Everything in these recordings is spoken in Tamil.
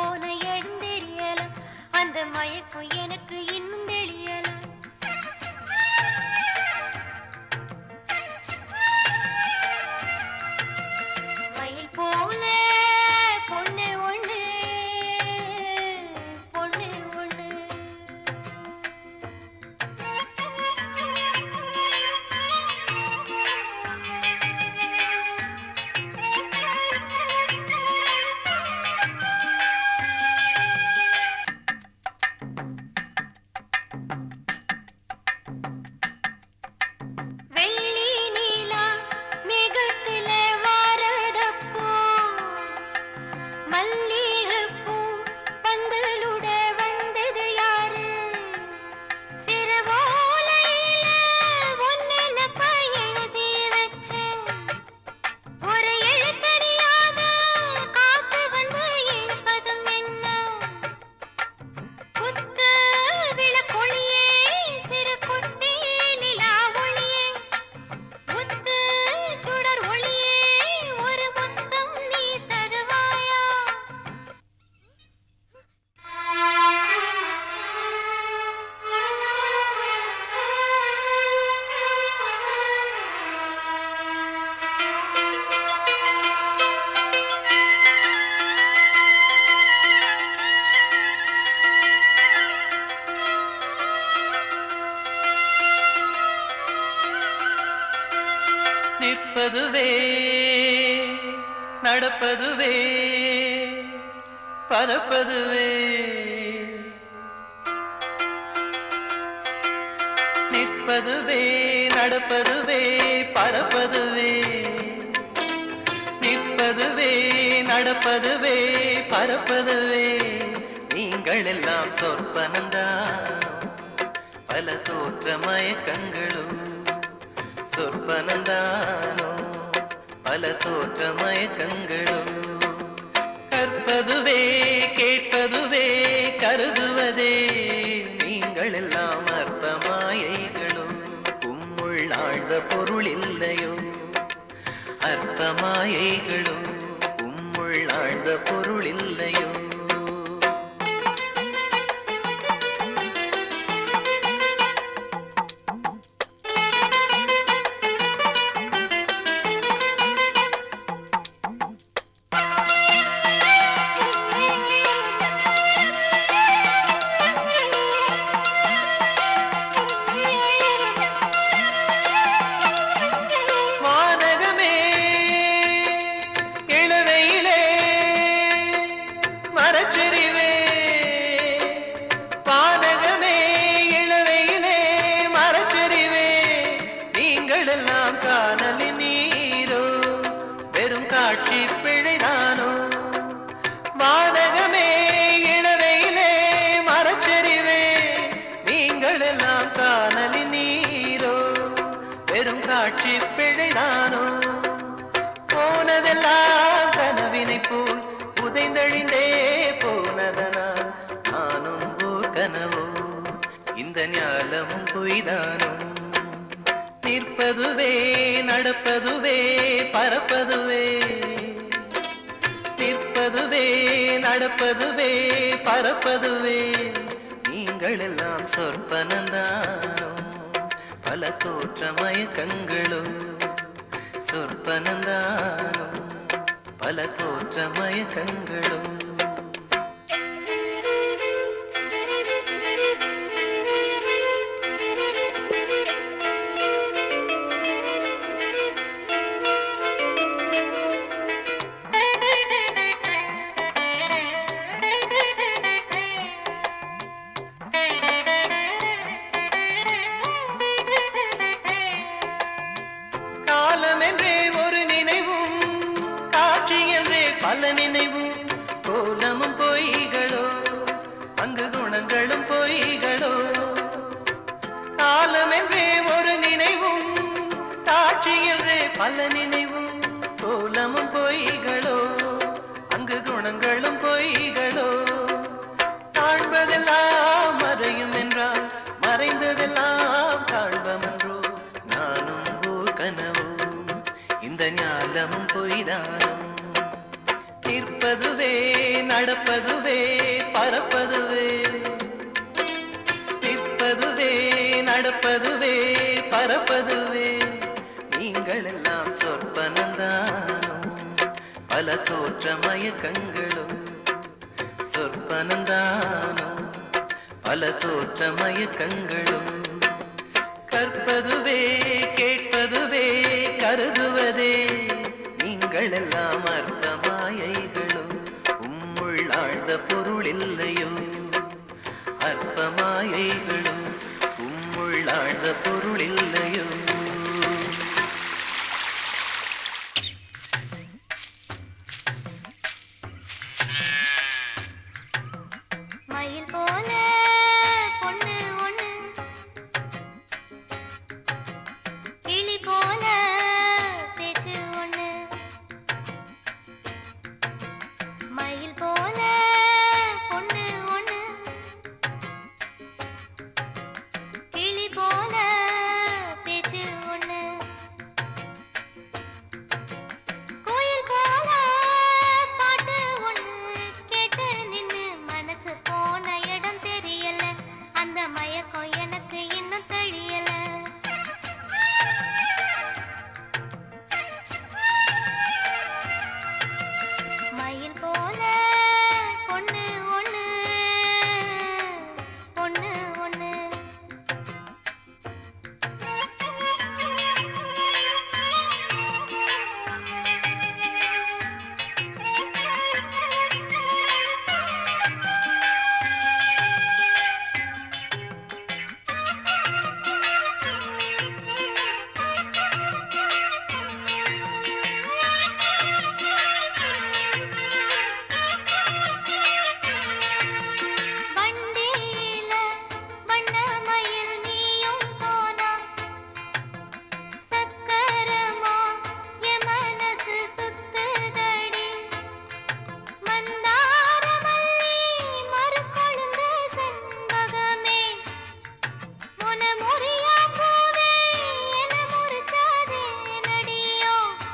போன எழுந்தெரியல அந்த மயக்கம் எனக்கு இன்னும் தெரியல மயில் போல பொண்ணு ஒண்ணு பொண்ணு ஒண்ணு வெள்ளி நீலா மேகத்துல வாரதப்போ மல்லிகைப்பூ பந்தலுட வந்தது யாரு சிறுவோலையில ஒன்னெனப்பா எழுதி வச்சேன் ஒரு எழுத்தறியாத காத்து வந்து இழுப்பதும் என்ன குத்து விளக்கொளியே சிறு குட்டி நிலா ஒளியே முத்து சுடர் ஒளியே ஒரு முத்தம் நீ தருவாயா நிற்பதுவே நடப்பதுவே பறப்பதுவே நிற்பதுவே நடப்பதுவே பறப்பதுவே நிற்பதுவே நடப்பதுவே பறப்பதுவே நீங்கள் எல்லாம் சொற்பனந்தான் பல தோற்ற மயக்கங்களும் சொற்பனந்தானோ பல தோற்ற மயக்கங்களும் கற்பதுவே கேட்பதுவே கருதுவதே நீங்கள் எல்லாம் அற்ப மாயைகளும் உம்முள் ஆழ்ந்த பொருள் இல்லையோ அற்ப மாயைகளும் உம்முள் ஆழ்ந்த பொருள் இல்லையோ வானகமே இளவையிலே மரச்செறிவே வானகமே இளவையிலே மரச்செறிவே நீங்கள் எல்லாம் காணலி நீரோ வெறும் காட்சி பிழைதானோ வானகமே இளவையிலே மரச்செறிவே நீங்கள் எல்லாம் காணலி நீரோ வெறும் காட்சி பிழைதானோ போனதெல்லாம் கனவினை போல் புதைந்தழிந்தே போனதனால் நானும் ஓர் கனவோ இந்த ஞாலமும் பொய்தானோ நிற்பதுவே நடப்பதுவே பறப்பதுவே நிற்பதுவே நடப்பதுவே பறப்பதுவே நீங்கள் எல்லாம் சொற்பனந்தானோ பல தோற்ற மயக்கங்களும் சொற்பனந்தானோ பல தோற்ற மயக்கங்களும் காலம் என்றே ஒரு நினைவும் காட்சி என்றே பல நினைவும் நிற்பதுவே பறப்பதுவே நிற்பதுவே நடப்பதுவே பறப்பதுவே நீங்கள் எல்லாம் சொற்பனந்தானோ பல தோற்ற மயக்கங்களும் சொற்பனந்தானோ பல தோற்ற மயக்கங்களும் கற்பதுவே கேட்பதுவே கருதுவதே நீங்கள் எல்லாம் அற்ப மாயைகளும் உம்முள் ஆழ்ந்த பொருள் இல்லையோ அற்ப மாயைகளும் உம்முள் ஆழ்ந்த பொருள் இல்லையோ மயில் போல பொண்ணு ஒண்ணு கிளி போல பேச்சு ஒண்ணு மயில் போல பொண்ணு ஒண்ணு கிளி போல பேச்சு ஒண்ணு கோயில் போல பாட்டு ஒண்ணு கேட்டு நின்னு மனசு போன இடம் தெரியல அந்த மயக்கம் எனக்கு இன்னும் தெரியல மயில் போல பொண்ணு ஒண்ணு பொண்ணு ஒண்ணு வண்டியில வண்ணமயில் நீயும் போனா சக்கரமா என் மனசு சுத்துதடி மந்தாரமல்லி மறுகொழுந்து செண்பகமே முனமுறியா பூவே என முறிச்சாதே நடியோ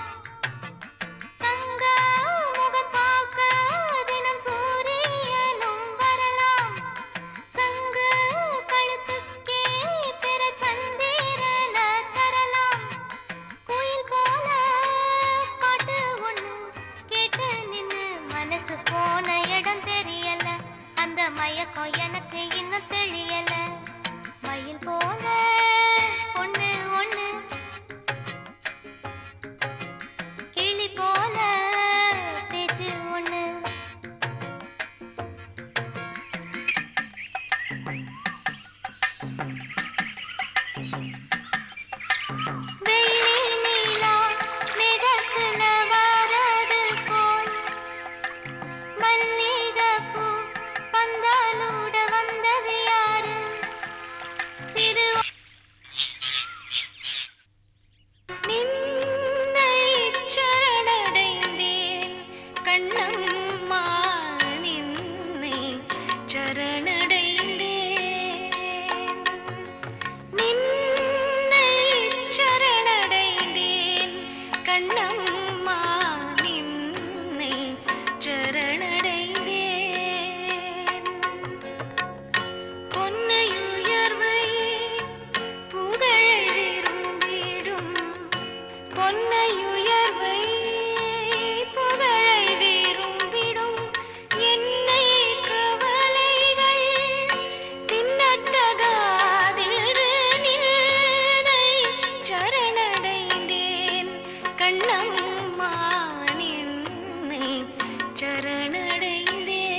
தங்க முகம் பார்க்க தினம் சூரியனும் வரலாம் சங்கு கழுத்துக்கே பிற சந்திரன தரலாம் குயில் போல பாட்டு ஒண்ணு கேட்டு நின்னு மனசு போன இடம் தெரியல அந்த மயக்கம் எனக்கு இன்னும் தெரியல மயில் போல ஒண்ணு ஒண்ணு கிளி போல பேச்சு ஒண்ணு வெள்ளி நீலா மேகத்துல வரது போல் மல்லிகைப்பூ பந்தாலூட வந்தது யாரு சிறு நின்னை சரணடைந்தேன் கண்ணம்மா நின்னை சரணடைந்தேன் நின்னை சரணடைந்தேன் கண்ணம்மா நின்னை சரணடைந்தேன் பொன்னையுயர்வை புகழை விரும்பிடும் பொன்னையுயர்வை புகழை விரும்பிடும் என்னை கவலைகள் தின்னத்தகாதில்று நின்னை சரணடைந்தேன் கண்ணம்மா நின்னை சரணடைந்தேன்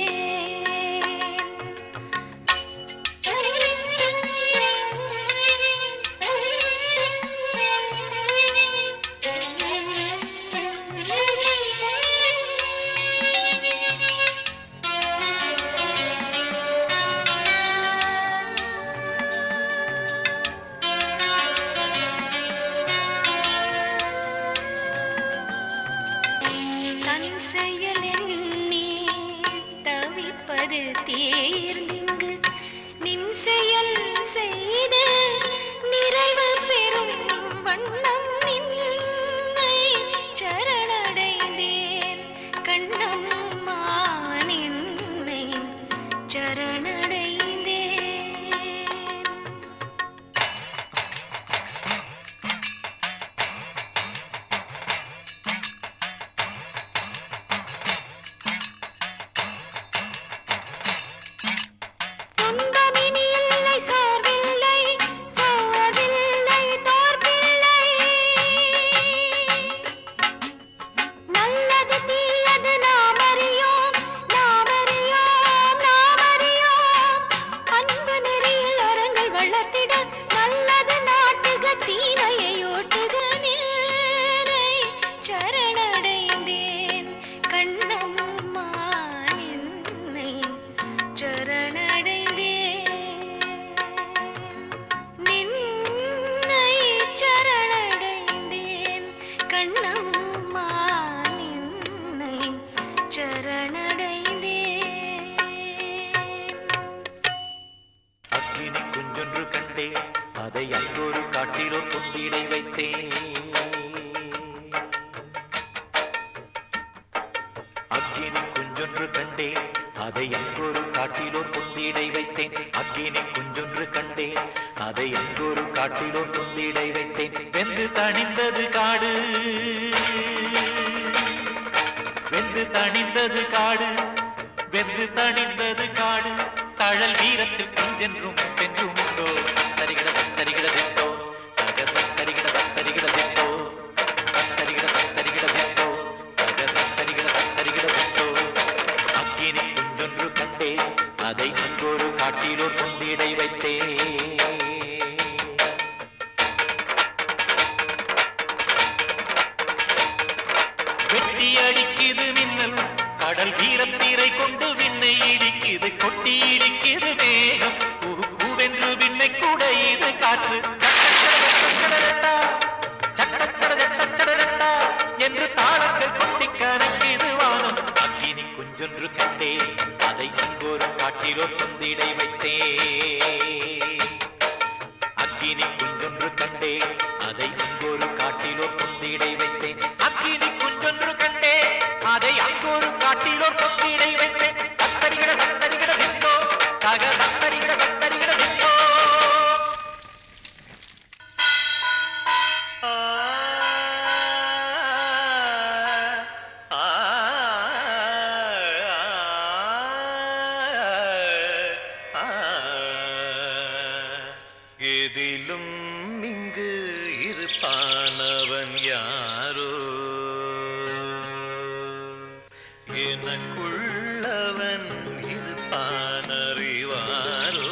தன் செயல் எண்ணி தவிப்பது தேர்ந்திங்கு நின் செயல் செய்து நிறைவு பெறும் வண்ணம் நின்னை சரணடைந்தேன் கண்ணம்மா நின்னை சரணடைந்தேன் துன்பமினி இல்லை சோர்வில்லை சோர்வில்லை தோற்பில்லை நல்லது தீயது நாம் அறியோம் நாம் அறியோம் நாம் அறியோம் அன்பு நெறியில் அறங்கள் வளர்த்திட நல்லது நாட்டுக தீமையை ஓட்டுக நிலை சரணடைந்தேன் கண்ணம்மா நின்னை சரணடைந்தேன் நின்னை சரணடைந்தேன் கண்ணம்மா நின்னை சரணடைந்தேன் அக்கினி குஞ்சொன்று கண்டேன் அதை அங்கொரு காட்டிலோ பொந்திடை வைத்தேன் அக்கினி குஞ்சொன்று கண்டேன் அதை அங்கொரு காட்டிலோ பொந்திடை வைத்தேன் அக்கினி குஞ்சொன்று கண்டேன் அதை அங்கொரு காட்டிலோ பொந்திடை வைத்தேன் வெந்து தணிந்தது காடு வெந்து தணிந்தது காடு வெந்து தணிந்தது காடு தழல் வீரத்தில் குஞ்சென்றும் பென்றும் உண்டோ தரிகிட தரிகிட திட்டோ தகத தரிகிட தரிகிட திட்டோ தரிகிட தரிகிட திட்டோ தகத தரிகிட தரிகிட திட்டோ அக்கினி குஞ்சொன்று கண்டே அதை அங்கொரு காட்டிலோர் பொந்திடை வைத்தேன் வெட்டி அடிக்குது மின்னல் கடல் வீரத்தீரை கொண்டு விண்ணை இடிக்குது கொட்டி இடிக்குது மேகம் குறு கூவென்று விண்ணை கூட இது காற்று சட்டச்சடடடடடடா, சட்டச்சடடடடடடா என்று தாளங்கள் கொட்டி கணக்கிது வானம் அக்கினி குஞ்சொன்று கண்டே அதை இங்கொரு காட்டிலோ பொந்திடை வைத்தேன் அக்கினி குஞ்சொன்று கண்டே அதை அங்கொரு காட்டிலோ பொந்திடை வைத்தேன் அக்கினி குஞ்சொன்று கண்டே அதை அங்கொரு காட்டிலோ பொந்திடை வைத்தேன் தத்தரிகிட தத்தரிகிட விட்டோ தக தத்தரிகிட தத்தரிகிட விட்டோ எதிலும் இங்கு இருப்பானவன் யாரோ எனக்குள்ளவன் இருப்பானறிவாரோ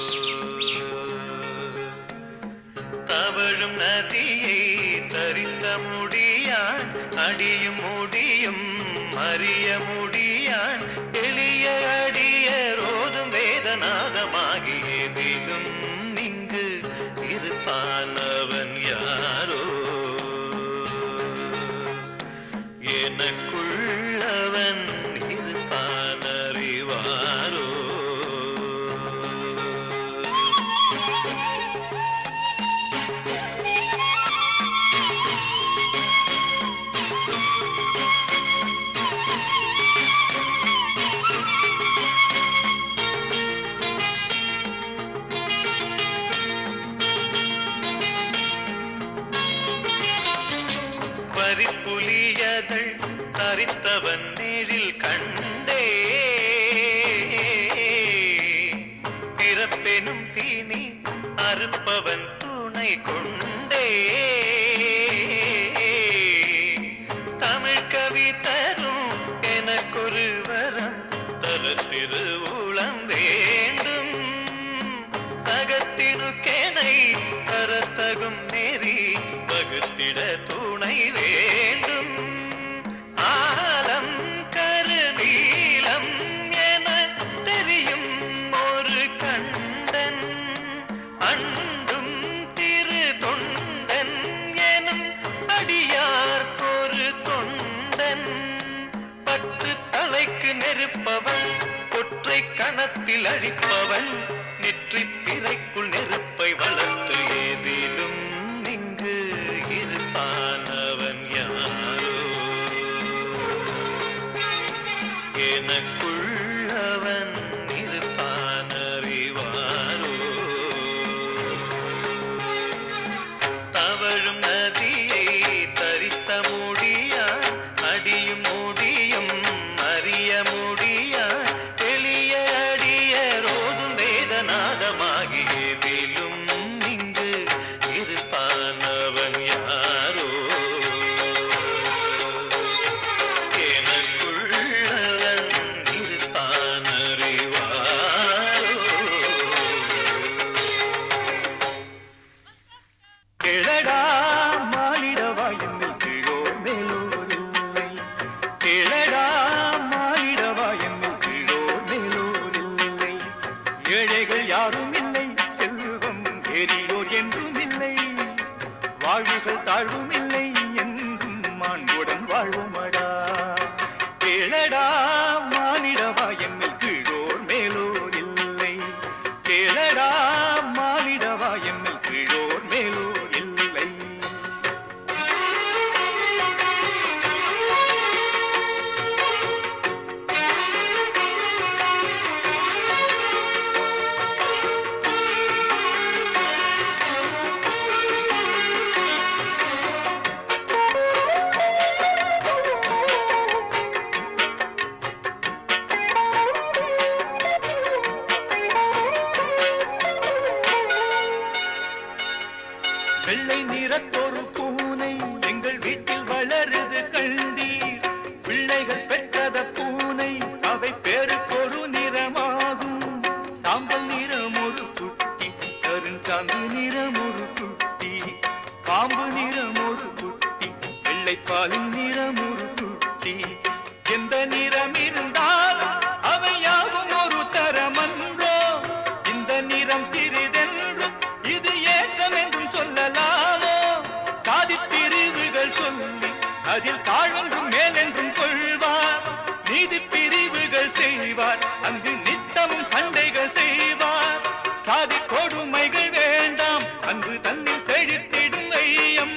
தவழும் நதியை தரித்த முடியான் அடியும் முடியும் அறிய முடியான் எளிய அடிய ரோதும் வேதநாதமாகியதிலும் இங்கு இருப்பானவன் யாரோ எனக்குள்ளவன் இருப்பானறிவாரோ பரிப்புலியதள் தரித்தவன் நேரில் கண்டே பிறப்பெனும் தீனி அறுப்பவன் துணை கொண்டே தமிழ் கவி தரும் எனக்கொரு வரம் தர திருவுளம் வேண்டும் சகத்திருக்கேனை கரத்தகும் நெறி வகுத்திட துணை வேண்டும் ஆலம் கருநீலம் என தெரியும் ஒரு கண்டன் அண்டும் திரு தொண்டன் எனும் அடியார் ஒரு தொண்டன் பற்று தலைக்கு நெருப்பவன் ஒற்றை கணத்தில் அழிப்பவன் நெற்றி பிறைக்குள் நெருப்பை வளர்த்து ஏதிலும் இங்கு இருப்பானவன் யாரோ எனக்குள்ளவன் இருப்பானறிவாரோ நாதமாகியே மேலும் இங்கு இருப்பானவன் யாரோ எனக்குள்ளவன் இருப்பான் அறிவாரோ கிழடா மானிடவா என்னில் கீழோர் மேலோர் இல்லை கிழடா மானிடவா என்னில் கீழோர் மேலோர் இல்லை ஏழைகள் யாரும் இல்லை செல்வம் பெரியோர் என்றும் இல்லை வாழ்வுகள் தாழ்வும் இல்லை என்றும் மாண்புடன் வாழ்வோமடா கேளடா மானிடவா என்னில் கீழோர் மேலோர் இல்லை கேளடா மானிடவா என்னில் கீழோர் மேலோர் இல்லை வெள்ளை நிறத்தொரு பூனை எங்கள் வீட்டில் வளருது கண்டீர் பிள்ளைகள் பெற்றத பூனை அவை பேருக்கொரு நிறமாகும் சாம்பல் நிறம் ஒரு குட்டி கருஞ்சாந்து நிறம் ஒரு குட்டி பாம்பு நிறம் ஒரு குட்டி வெள்ளைப்பாலின் நிறம் ஒரு குட்டி எந்த நிறம் இருந்தாலும் அவை யாவும் ஒரு தரமன்றோ இந்த நிறம் சிறிதென்றும் இது ஏற்றம் என்றும் சொல்லலாமோ சாதி பிரிவுகள் சொல்லி அதில் தாழ்வென்றும் மேலென்றும் கொள்வார் நீதி பிரிவுகள் செய்வார் அங்கு நித்தமும் சண்டைகள் செய்வார் சாதி கொடுமைகள் வேண்டாம் அன்பு தன்னில் செழித்திடும் ஐயம்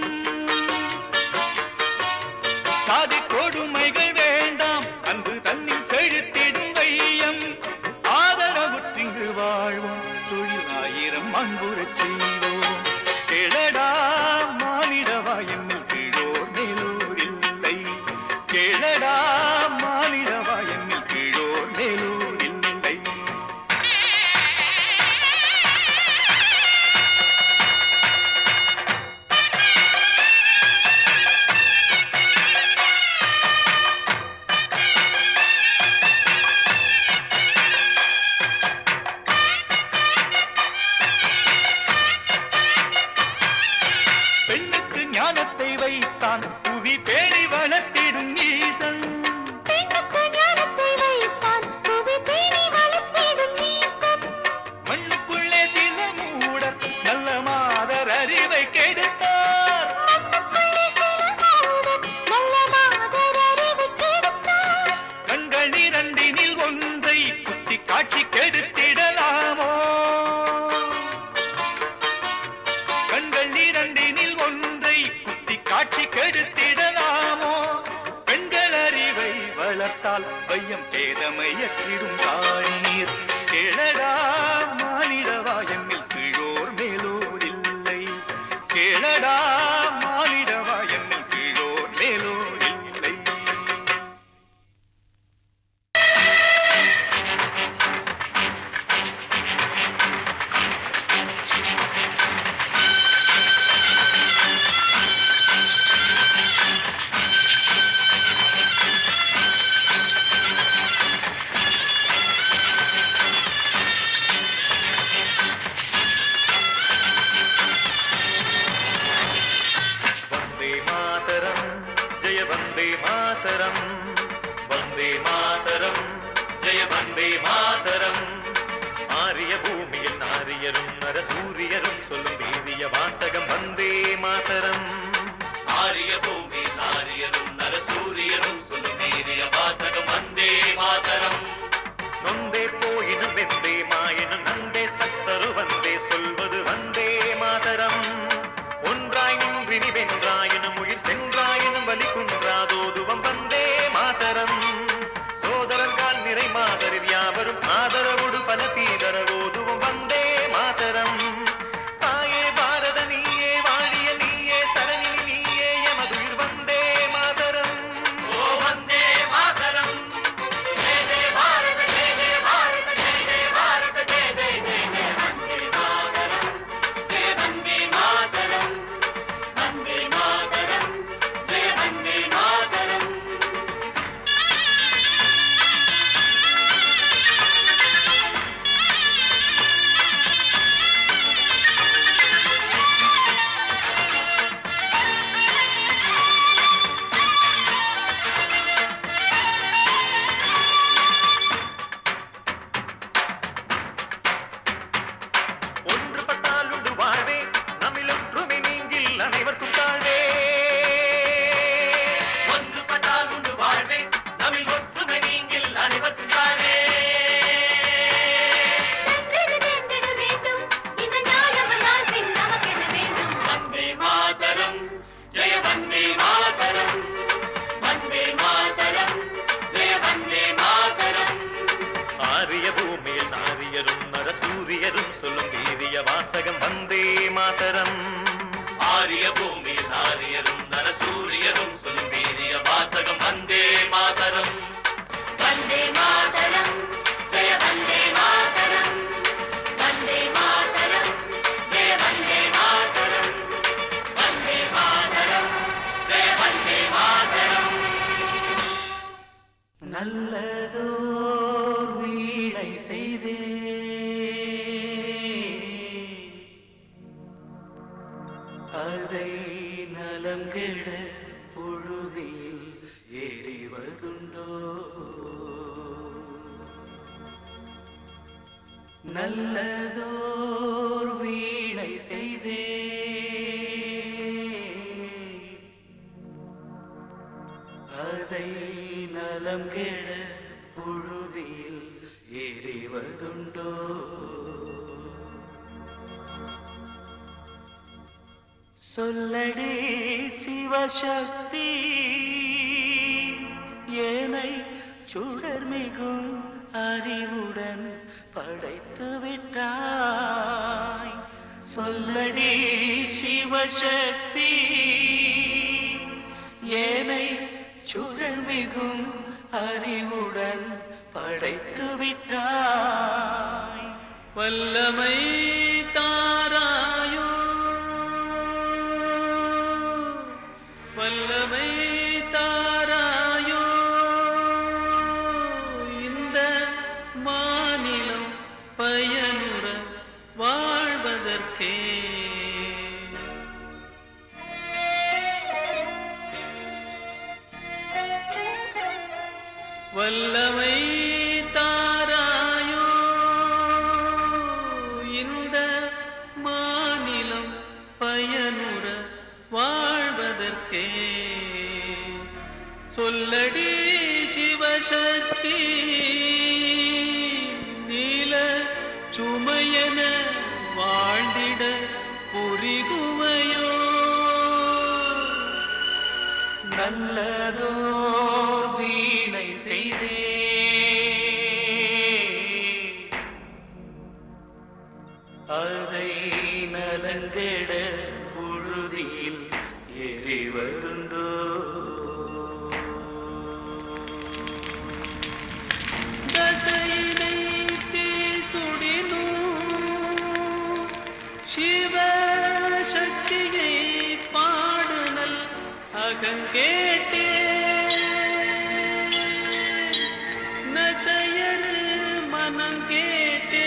சாதி கொடுமைகள் வேண்டாம் அன்பு தன்னில் செழித்திடும் வையம் ஆதரவுற்றிங்கு வாழ்வோம் தொழில் ஆயிரம் அன்புறச் செய்வோம் கேளடா மானிடவா என்னில் கீழோர் மேலோர் இல்லை கேளடா மானிடவா என்னில் கீழோர் மேலோர் இல்லை பெண்ணுக்கு ஞானத்தை வைத்தான் புவி பேணி வளர்த்திடும் ஈசன் பெண்ணுக்கு ஞானத்தை வைத்தான் புவி பேணி வளர்த்திடும் ஈசன் மண்ணுக்குள்ளே சில மூடர் நல்ல மாதர் அறிவை கெடுத்தார் மண்ணுக்குள்ளே சில மூடர் நல்ல மாதர் அறிவு கெடுத்தார் கண்கள் இரண்டினில் ஒன்றை குத்தி காட்சி கெடுத்திடலாமோ கண்கள் இரண்டினில் ஒன்றை குத்தி காட்சி கெடுத்திடலாமோ பெண்கள் அறிவை வளர்த்தால் பையம் பேதமையற்றிடும் தாழ்நீர் கேளடா மானிடவா என்னில் கீழோர் மேலோர் இல்லை கேளடா மானிடவா என்னில் கீழோர் மேலோர் இல்லை வந்தே மாதரம் ஜெய வந்தே மாதரம் வந்தே மாதரம் ஜெய வந்தே மாதரம் ஆரிய பூமியில் நாரியரும் நரசூரியரும் சொல்லும் தேவிய வாசகம் வந்தே மாதரம் ஆரிய பூமியில் நாரியரும் நரசூரியரும் சொல்லும் தேவிய வாசகம் வந்தே மாதரம் நொந்தே போயினும் வெந்தே மாயினும் நந்தே சத்தரு வந்தே சொல்வது வந்தே மாதரம் ஒன்றாய் நின்றினி வென்றாயினும் உயிர் சென்றாயினும் வலி குன்றாதோதுவம் வந்தே மாதரம் சோதரன்கால் நிறை மாதரில் யாவரும் ஆதரவோடு பல தீதரவோதுவம் வந்தே மாதரம் தாயே பாரத நீயே வாழிய நீயே சரணினி நீயே எமதுயிர் வந்தே மாதரம் ஓ வந்தே மாதரம் ஜெய ஜெய பாரத பூமியில் நாரியரும் நரசூரியரும் சொல்லும் வீரிய வாசகம் வந்தே மாதரம் ஆரிய பூமியில் நாரியரும் நரசூரியரும் சொல்லும் வீரிய வாசகம் வந்தே மாதரம் வந்தே மாதரம் ஜெய வந்தே மாதரம் வந்தே மாதரம் ஜெய வந்தே மாதரம் வந்தே மாதரம் ஜெய வந்தே மாதரம் நல்லதோர் வீணை செய்தே அதை நலம் கெட பொழுதில் எறிவதுண்டோ நல்லதோர் வீணை செய்தே அதை நலம் கெட புழுதியில் எறிவதுண்டோ சொல்லடி சிவசக்தி ஏனை சுடர் மிகும் அறிவுடன் படைத்து விட்டாய் சொல்லடி சிவசக்தி ஏனை சுழல் மிகும் அறிவுடன் படைத்து விட்டாய் வல்லமை தாராயோ வல்லமை தாராயோ இந்த மாநிலம் பயனுற வாழ்வதற்கே வல்லமை தாராயோ இந்த மாநிலம் பயனுற வாழ்வதற்கே சொல்லடி சிவசக்தி நீல சுமையன வாழ்ந்திட புரிகுவையோ நல்லதோர் வீணை செய்தே அதை நலங்கெட புழுதியில் எறிவதுண்டோ தசையினை தீசுடினோ சிவ சக்தியை பாடுனல் அகங்கேட்டே நசையரு மனம் கேட்டே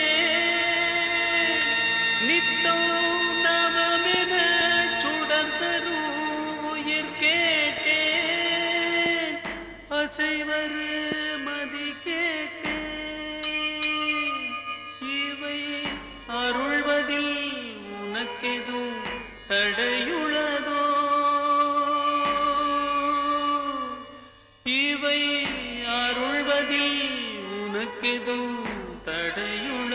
நித்தம் நவமென சுடர்தரும் உயிர் கேட்டேன் அசைவரு மதி கேட்டேன் இவை அருள்வதில் உனக்கெதும் தடையுள்ளதோ இவை அருள்வதில் உனக்கெதும் தடையுள்ளதோ